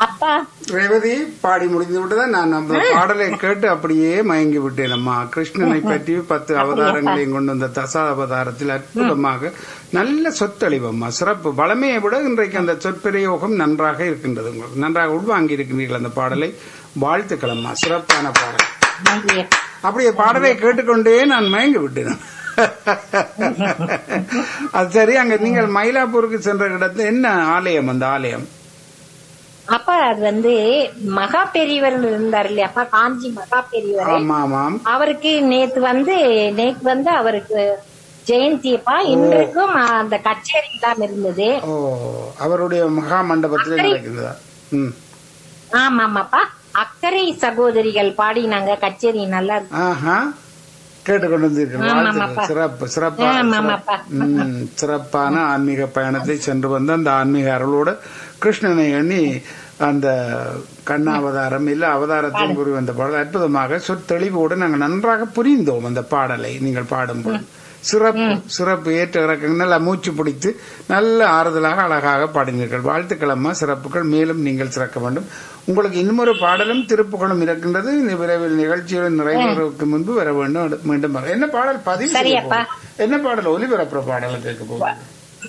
அப்பா ரேவதி பாடி முடிந்து விட்டதா நான் அந்த பாடலை கேட்டு அப்படியே மயங்கி விட்டேன் அம்மா கிருஷ்ணனை பற்றி பத்து அவதாரங்களையும் கொண்டு வந்த தசா அவதாரத்தில் அற்புதமாக நல்ல சொத்தளிவம்மா சிறப்பு பலமையை விட இன்றைக்கு அந்த சொற்பிரயோகம் நன்றாக இருக்கின்றது உங்களுக்கு நன்றாக உள்வாங்கி இருக்கின்றீர்கள் அந்த பாடலை வாழ்த்துக்களம்மா சிறப்பான பாடல் நன்றி அப்படியே பாடலை கேட்டுக்கொண்டே நான் மயங்கி விட்டேன் அது சரி அங்க நீங்கள் மயிலாப்பூருக்கு சென்ற இடத்துல என்ன ஆலயம் அந்த ஆலயம் அப்பா அது வந்து மகா பெரியவர் இருந்தார் இல்லையாப்பா காஞ்சி மகா பெரியவர் ஆமா ஆமாம் அவருக்கு நேத்து வந்து நேத்து வந்து அவருக்கு ஜெயந்திப்பா இன்றைக்கும் அந்த கச்சேரி எல்லாம் இருந்தது ஓ அவருடைய மகா மண்டபத்திலே நடக்கிறதா ம் ஆமா ஆமாப்பா அக்கறை சகோதரிகள் பாடினாங்க கச்சேரி நல்லா இருக்கு ஆஹா கேட்டுக்கொண்டு வந்திருக்கிறேன் ஆமா, வாழ்த்துக்கள். ஆமாப்பா. சிறப்பு சிறப்பா ஆமா, ஆமாப்பா. ம், சிறப்பான ஆன்மீக பயணத்தை சென்று வந்த அந்த ஆன்மீக அருளோடு கிருஷ்ணனை எண்ணி அந்த கண்ணாவதாரம் இல்ல அவதாரத்தையும் கூறி வந்த பாடல் அற்புதமாக சொத்தெளிவோடு நாங்கள் நன்றாக புரிந்தோம் அந்த பாடலை நீங்கள் பாடும்போது சிறப்பு சிறப்பு ஏற்ற இறக்கங்கள் நல்லா மூச்சு பிடித்து நல்ல ஆறுதலாக அழகாக பாடினீர்கள் வாழ்த்துக்களம்மா சிறப்புகள் மேலும் நீங்கள் சிறக்க வேண்டும் உங்களுக்கு இன்னொரு பாடலும் திருப்புகளும் இருக்கின்றது இந்த விரைவில் நிகழ்ச்சியுடன் நிறைவேறுவதற்கு முன்பு வர வேண்டும் அடு- மீண்டும் வர என்ன பாடல் பதிவு செய்ய சரியப்பா. போகுது? என்ன பாடல் ஒலிபரப்புற பாடலை கேட்க போகுது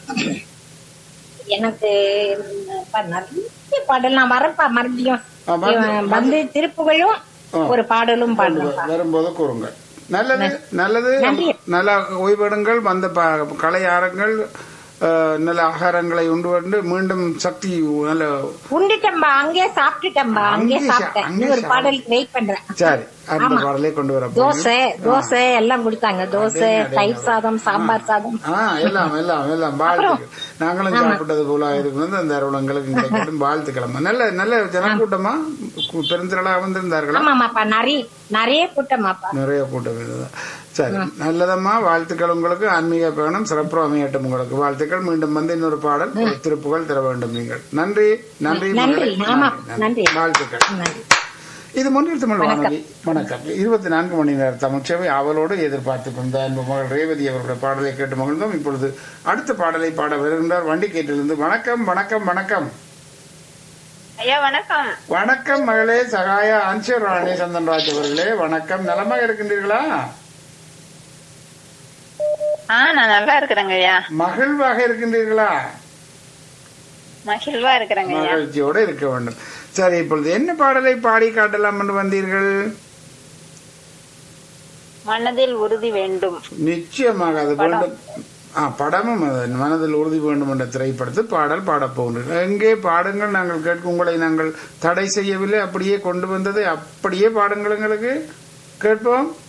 எனக்கு அப்பா, நிறைய பாடல் நான் வரப்பா மறுபடியும் ஆ, வந்து- இவன் வந்து திருப்புகளும் ஒரு பாடலும் பாடலாம் வரும்போது கூறுங்கள் நல்லது நல்லது நல்ல ஓய்வெடுங்கள் வந்த ப- கலையாரங்கள் அஹ், நல்ல ஆகாரங்களை உண்டு வந்து மீண்டும் சக்தி நல்ல உண்டுட்டம்பா அங்கே சாப்பிட்டுட்டம்பா அங்கே அங்கே சா- சாப்பிட்டேன் அங்கே ஒரு பாடலுக்கு வெயிட் பண்றேன் சரி அந்த பாடலை கொண்டு வர போறீங்க. தோசை தோசை எல்லாம் கொடுத்தாங்க தோசை தயிர் சாதம் சாம்பார் சாதம் ஆ எல்லாம் எல்லாம் எல்லாம் வாழ்த்துக்கள் நாங்களும் சாப்பிட்டது போல இருக்கிறது அந்த அருளங்களுக்கு கிடைக்கட்டும் வாழ்த்துக்கிழமை நல்ல நல்ல ஜனக்கூட்டமா கு- பெருந்திரளாக வந்திருந்தார்களா ஆமாமாப்பா நிறைய நிறைய கூட்டமாப்பா நிறைய கூட்டம் இருந்தது சரி நல்லதம்மா வாழ்த்துக்கள் உங்களுக்கு ஆன்மீக பயணம் சிறப்பு அமையட்டும் உங்களுக்கு வாழ்த்துக்கள் மீண்டும் வந்து இன்னொரு பாடல் ஒரு திருப்புகள் தர வேண்டும் நீங்கள் நன்றி நன்றி நன்றி, மகளே. ஆமா, நன்றி. நன்றி. வாழ்த்துக்கள் நன்றி. இது முன்னில் தமிழ் வானொலி வணக்கம் இருபத்தி நான்கு மணி நேர தமிழ்ச்சேவை அவளோடு எதிர்பார்த்து கொண்ட அன்பு மகள் ரேவதி அவருடைய பாடலை கேட்டு மகிழ்ந்தோம் இப்பொழுது அடுத்த பாடலை பாட வருகின்றார் வண்டி கேட்டிலிருந்து வணக்கம் வணக்கம் வணக்கம் ஐயா வணக்கம் வணக்கம் மகளே சகாய அன்சர் ராணி சந்தன்ராஜ் அவர்களே வணக்கம் நலமாக இருக்கின்றீர்களா ஆ நான் நல்லா இருக்கிறேங்க ஐயா மகிழ்வாக இருக்கின்றீர்களா மகிழ்வா இருக்கிறேங்க ஐயா மகிழ்ச்சியோடு இருக்க வேண்டும் சரி இப்பொழுது என்ன பாடலை பாடி காட்டலாம் என்று வந்தீர்கள் மனதில் உறுதி வேண்டும் நிச்சயமாக அது வேண்டும் ஆ படமும் அது மனதில் உறுதி வேண்டும் என்ற திரைப்படத்தில் பாடல் பாடப் போகின்றீர்கள் எங்கே பாடுங்கள் நாங்கள் கேட்க உங்களை நாங்கள் தடை செய்யவில்லை அப்படியே கொண்டு வந்ததை அப்படியே பாடுங்கள் எங்களுக்கு கேட்போம்